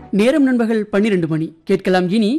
நேரம் நண்பர்கள் பன்னிரண்டு மணி கேட்கலாம் இனி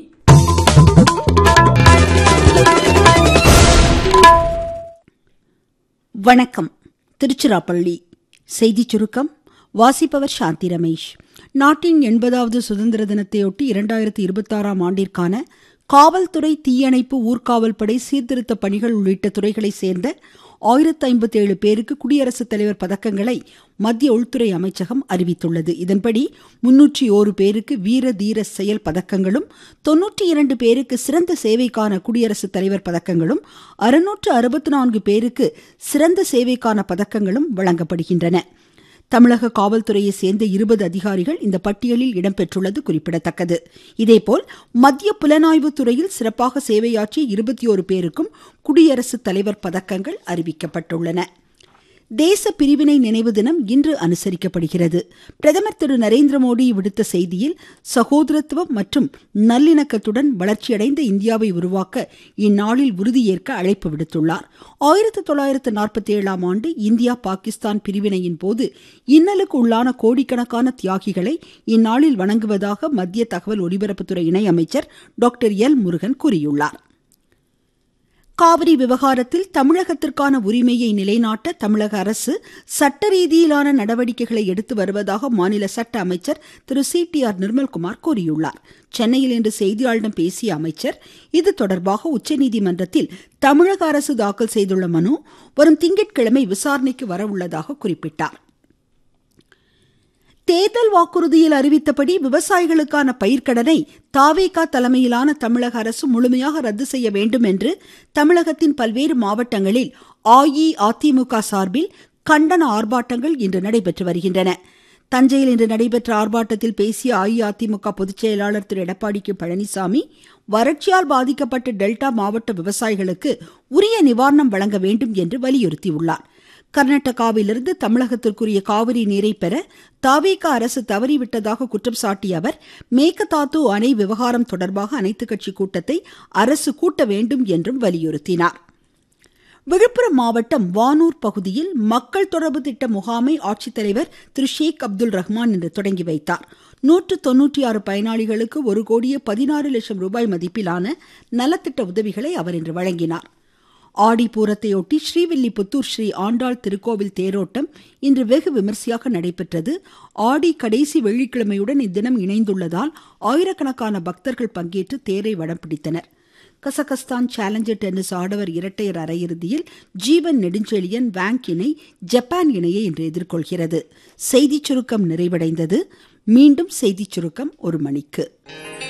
வணக்கம் திருச்சிராப்பள்ளி செய்திச் சுருக்கம் வாசிப்பவர் சாந்தி ரமேஷ் நாட்டின் எண்பதாவது சுதந்திர தினத்தையொட்டி இரண்டாயிரத்தி இருபத்தாறாம் ஆண்டிற்கான காவல்துறை தீயணைப்பு ஊர்காவல் படை சீர்திருத்த பணிகள் உள்ளிட்ட துறைகளைச் சேர்ந்த ஆயிரத்து ஐம்பத்தி ஏழு பேருக்கு குடியரசுத் தலைவர் பதக்கங்களை மத்திய உள்துறை அமைச்சகம் அறிவித்துள்ளது இதன்படி முன்னூற்றி ஓரு பேருக்கு வீர தீர செயல் பதக்கங்களும் தொன்னூற்றி இரண்டு பேருக்கு சிறந்த சேவைக்கான குடியரசுத் தலைவர் பதக்கங்களும் அறுநூற்று அறுபத்தி நான்கு பேருக்கு சிறந்த சேவைக்கான பதக்கங்களும் வழங்கப்படுகின்றன தமிழக காவல்துறையை சேர்ந்த இருபது அதிகாரிகள் இந்த பட்டியலில் இடம்பெற்றுள்ளது குறிப்பிடத்தக்கது இதேபோல் மத்திய புலனாய்வு துறையில் சிறப்பாக சேவையாற்றிய இருபத்தி ஓரு பேருக்கும் குடியரசுத் தலைவர் பதக்கங்கள் அறிவிக்கப்பட்டுள்ளன தேச பிரிவினை நினைவு தினம் இன்று அனுசரிக்கப்படுகிறது பிரதமர் திரு நரேந்திர மோடி விடுத்த செய்தியில் சகோதரத்துவம் மற்றும் நல்லிணக்கத்துடன் வளர்ச்சியடைந்த இந்தியாவை உருவாக்க இந்நாளில் உறுதியேற்க அழைப்பு விடுத்துள்ளார் ஆயிரத்தி தொள்ளாயிரத்து நாற்பத்தி ஏழாம் ஆண்டு இந்தியா பாகிஸ்தான் பிரிவினையின் போது இன்னலுக்கு உள்ளான கோடிக்கணக்கான தியாகிகளை இந்நாளில் வணங்குவதாக மத்திய தகவல் ஒலிபரப்புத்துறை இணையமைச்சர் டாக்டர் எல் முருகன் கூறியுள்ளார் காவிரி விவகாரத்தில் தமிழகத்திற்கான உரிமையை நிலைநாட்ட தமிழக அரசு சட்ட ரீதியிலான நடவடிக்கைகளை எடுத்து வருவதாக மாநில சட்ட அமைச்சர் திரு சி டி ஆர் நிர்மல்குமார் கூறியுள்ளார் சென்னையில் இன்று செய்தியாளர்களிடம் பேசிய அமைச்சர் இது தொடர்பாக உச்சநீதிமன்றத்தில் தமிழக அரசு தாக்கல் செய்துள்ள மனு வரும் திங்கட்கிழமை விசாரணைக்கு வரவுள்ளதாக குறிப்பிட்டார் தேர்தல் வாக்குறுதியில் அறிவித்தபடி விவசாயிகளுக்கான பயிர்க்கடனை தாவேகா தலைமையிலான தமிழக அரசு முழுமையாக ரத்து செய்ய வேண்டும் என்று தமிழகத்தின் பல்வேறு மாவட்டங்களில் அஇஅதிமுக சார்பில் கண்டன ஆர்ப்பாட்டங்கள் இன்று நடைபெற்று வருகின்றன தஞ்சையில் இன்று நடைபெற்ற ஆர்ப்பாட்டத்தில் பேசிய அஇஅதிமுக பொதுச் செயலாளர் திரு எடப்பாடி கே பழனிசாமி வறட்சியால் பாதிக்கப்பட்ட டெல்டா மாவட்ட விவசாயிகளுக்கு உரிய நிவாரணம் வழங்க வேண்டும் என்று வலியுறுத்தியுள்ளார் கர்நாடகாவிலிருந்து தமிழகத்திற்குரிய காவிரி நீரை பெற தாவேக அரசு தவறிவிட்டதாக குற்றம் சாட்டிய அவர் மேகதாத்து அணை விவகாரம் தொடர்பாக அனைத்துக் கட்சி கூட்டத்தை அரசு கூட்ட வேண்டும் என்றும் வலியுறுத்தினார் விழுப்புரம் மாவட்டம் வானூர் பகுதியில் மக்கள் தொடர்பு திட்ட முகாமை ஆட்சித்தலைவர் திரு ஷேக் அப்துல் ரஹ்மான் இன்று தொடங்கி வைத்தார் நூற்று தொன்னூற்றி ஆறு பயனாளிகளுக்கு ஒரு கோடியே பதினாறு லட்சம் ரூபாய் மதிப்பிலான நலத்திட்ட உதவிகளை அவர் இன்று வழங்கினார் ஆடி பூரத்தையொட்டி ஸ்ரீவில்லிபுத்தூர் ஸ்ரீ ஆண்டாள் திருக்கோவில் தேரோட்டம் இன்று வெகு விமர்சையாக நடைபெற்றது ஆடி கடைசி வெள்ளிக்கிழமையுடன் இத்தினம் இணைந்துள்ளதால் ஆயிரக்கணக்கான பக்தர்கள் பங்கேற்று தேரை வடம் பிடித்தனர் கசகஸ்தான் சேலஞ்சர் டென்னிஸ் ஆடவர் இரட்டையர் அரையிறுதியில் ஜீவன் நெடுஞ்செழியன் வாங் இணை ஜப்பான் இணையை இன்று எதிர்கொள்கிறது செய்திச் சுருக்கம் நிறைவடைந்தது மீண்டும் செய்திச் சுருக்கம் ஒரு மணிக்கு